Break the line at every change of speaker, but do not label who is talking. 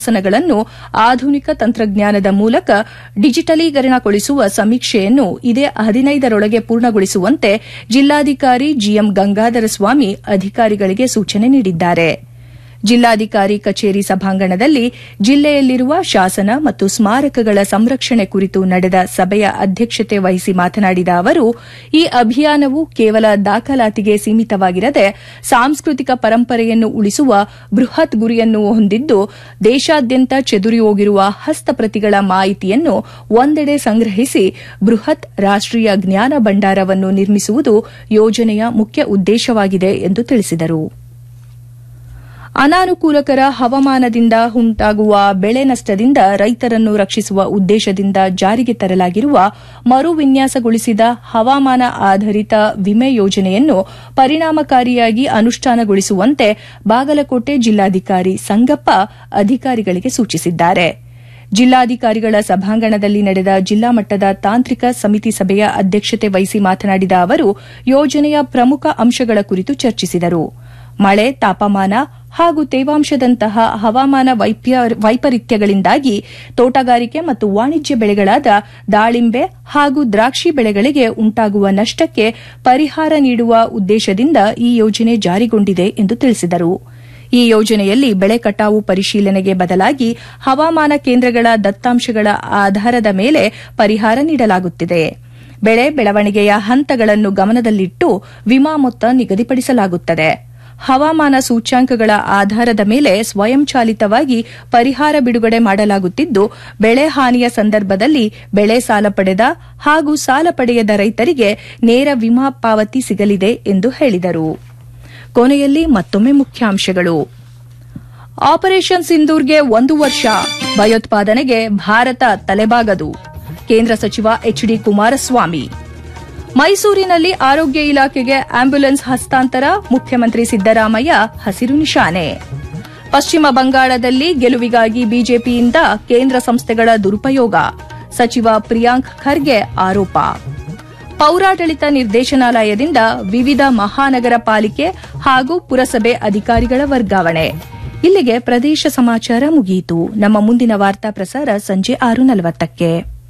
ಶಾಸನಗಳನ್ನು ಆಧುನಿಕ ತಂತ್ರಜ್ಞಾನದ ಮೂಲಕ ಡಿಜಿಟಲೀಕರಣಗೊಳಿಸುವ ಸಮೀಕ್ಷೆಯನ್ನು ಇದೇ ಹದಿನೈದರೊಳಗೆ ಪೂರ್ಣಗೊಳಿಸುವಂತೆ ಜಿಲ್ಲಾಧಿಕಾರಿ ಜಿಎಂ ಗಂಗಾಧರ ಸ್ವಾಮಿ ಅಧಿಕಾರಿಗಳಿಗೆ ಸೂಚನೆ ನೀಡಿದ್ದಾರೆ ಜಿಲ್ಲಾಧಿಕಾರಿ ಕಚೇರಿ ಸಭಾಂಗಣದಲ್ಲಿ ಜಿಲ್ಲೆಯಲ್ಲಿರುವ ಶಾಸನ ಮತ್ತು ಸ್ಮಾರಕಗಳ ಸಂರಕ್ಷಣೆ ಕುರಿತು ನಡೆದ ಸಭೆಯ ಅಧ್ಯಕ್ಷತೆ ವಹಿಸಿ ಮಾತನಾಡಿದ ಅವರು ಈ ಅಭಿಯಾನವು ಕೇವಲ ದಾಖಲಾತಿಗೆ ಸೀಮಿತವಾಗಿರದೆ ಸಾಂಸ್ಕೃತಿಕ ಪರಂಪರೆಯನ್ನು ಉಳಿಸುವ ಬೃಹತ್ ಗುರಿಯನ್ನು ಹೊಂದಿದ್ದು ದೇಶಾದ್ಯಂತ ಚೆದುರಿ ಹೋಗಿರುವ ಹಸ್ತಪ್ರತಿಗಳ ಮಾಹಿತಿಯನ್ನು ಒಂದೆಡೆ ಸಂಗ್ರಹಿಸಿ ಬೃಹತ್ ರಾಷ್ಟೀಯ ಜ್ಞಾನ ಭಂಡಾರವನ್ನು ನಿರ್ಮಿಸುವುದು ಯೋಜನೆಯ ಮುಖ್ಯ ಉದ್ದೇಶವಾಗಿದೆ ಎಂದು ತಿಳಿಸಿದರು ಅನಾನುಕೂಲಕರ ಹವಾಮಾನದಿಂದ ಉಂಟಾಗುವ ಬೆಳೆ ನಷ್ಟದಿಂದ ರೈತರನ್ನು ರಕ್ಷಿಸುವ ಉದ್ದೇಶದಿಂದ ಜಾರಿಗೆ ತರಲಾಗಿರುವ ಮರು ವಿನ್ಯಾಸಗೊಳಿಸಿದ ಹವಾಮಾನ ಆಧಾರಿತ ವಿಮೆ ಯೋಜನೆಯನ್ನು ಪರಿಣಾಮಕಾರಿಯಾಗಿ ಅನುಷ್ಠಾನಗೊಳಿಸುವಂತೆ ಬಾಗಲಕೋಟೆ ಜಿಲ್ಲಾಧಿಕಾರಿ ಸಂಗಪ್ಪ ಅಧಿಕಾರಿಗಳಿಗೆ ಸೂಚಿಸಿದ್ದಾರೆ ಜಿಲ್ಲಾಧಿಕಾರಿಗಳ ಸಭಾಂಗಣದಲ್ಲಿ ನಡೆದ ಜಿಲ್ಲಾ ಮಟ್ಟದ ತಾಂತ್ರಿಕ ಸಮಿತಿ ಸಭೆಯ ಅಧ್ಯಕ್ಷತೆ ವಹಿಸಿ ಮಾತನಾಡಿದ ಅವರು ಯೋಜನೆಯ ಪ್ರಮುಖ ಅಂಶಗಳ ಕುರಿತು ಚರ್ಚಿಸಿದರು ಮಳೆ ತಾಪಮಾನ ಹಾಗೂ ತೇವಾಂಶದಂತಹ ಹವಾಮಾನ ವೈಪರೀತ್ಯಗಳಿಂದಾಗಿ ತೋಟಗಾರಿಕೆ ಮತ್ತು ವಾಣಿಜ್ಯ ಬೆಳೆಗಳಾದ ದಾಳಿಂಬೆ ಹಾಗೂ ದ್ರಾಕ್ಷಿ ಬೆಳೆಗಳಿಗೆ ಉಂಟಾಗುವ ನಷ್ಟಕ್ಕೆ ಪರಿಹಾರ ನೀಡುವ ಉದ್ದೇಶದಿಂದ ಈ ಯೋಜನೆ ಜಾರಿಗೊಂಡಿದೆ ಎಂದು ತಿಳಿಸಿದರು ಈ ಯೋಜನೆಯಲ್ಲಿ ಬೆಳೆ ಕಟಾವು ಪರಿಶೀಲನೆಗೆ ಬದಲಾಗಿ ಹವಾಮಾನ ಕೇಂದ್ರಗಳ ದತ್ತಾಂಶಗಳ ಆಧಾರದ ಮೇಲೆ ಪರಿಹಾರ ನೀಡಲಾಗುತ್ತಿದೆ ಬೆಳೆ ಬೆಳವಣಿಗೆಯ ಹಂತಗಳನ್ನು ಗಮನದಲ್ಲಿಟ್ಟು ವಿಮಾ ಮೊತ್ತ ನಿಗದಿಪಡಿಸಲಾಗುತ್ತದೆ ಹವಾಮಾನ ಸೂಚ್ಯಾಂಕಗಳ ಆಧಾರದ ಮೇಲೆ ಸ್ವಯಂಚಾಲಿತವಾಗಿ ಪರಿಹಾರ ಬಿಡುಗಡೆ ಮಾಡಲಾಗುತ್ತಿದ್ದು ಬೆಳೆ ಹಾನಿಯ ಸಂದರ್ಭದಲ್ಲಿ ಬೆಳೆ ಸಾಲ ಪಡೆದ ಹಾಗೂ ಸಾಲ ಪಡೆಯದ ರೈತರಿಗೆ ನೇರ ವಿಮಾ ಪಾವತಿ ಸಿಗಲಿದೆ ಎಂದು ಹೇಳಿದರು ಕೊನೆಯಲ್ಲಿ ಮತ್ತೊಮ್ಮೆ ಮುಖ್ಯಾಂಶಗಳು ಆಪರೇಷನ್ ಸಿಂಧೂರ್ಗೆ ಒಂದು ವರ್ಷ ಭಯೋತ್ಪಾದನೆಗೆ ಭಾರತ ತಲೆಬಾಗದು ಕೇಂದ್ರ ಸಚಿವ ಎಚ್ ಡಿ ಕುಮಾರಸ್ವಾಮಿ ಮೈಸೂರಿನಲ್ಲಿ ಆರೋಗ್ಯ ಇಲಾಖೆಗೆ ಆಂಬ್ಯುಲೆನ್ಸ್ ಹಸ್ತಾಂತರ ಮುಖ್ಯಮಂತ್ರಿ ಸಿದ್ದರಾಮಯ್ಯ ಹಸಿರು ನಿಶಾನೆ ಪಶ್ಚಿಮ ಬಂಗಾಳದಲ್ಲಿ ಗೆಲುವಿಗಾಗಿ ಬಿಜೆಪಿಯಿಂದ ಕೇಂದ್ರ ಸಂಸ್ಥೆಗಳ ದುರುಪಯೋಗ ಸಚಿವ ಪ್ರಿಯಾಂಕ್ ಖರ್ಗೆ ಆರೋಪ ಪೌರಾಡಳಿತ ನಿರ್ದೇಶನಾಲಯದಿಂದ ವಿವಿಧ ಮಹಾನಗರ ಪಾಲಿಕೆ ಹಾಗೂ ಪುರಸಭೆ ಅಧಿಕಾರಿಗಳ ವರ್ಗಾವಣೆ ಇಲ್ಲಿಗೆ ಪ್ರದೇಶ ಸಮಾಚಾರ ಮುಗಿಯಿತು ನಮ್ಮ ಮುಂದಿನ ವಾರ್ತಾ ಪ್ರಸಾರ ಸಂಜೆ ಆರು ನಲವತ್ತಕ್ಕೆ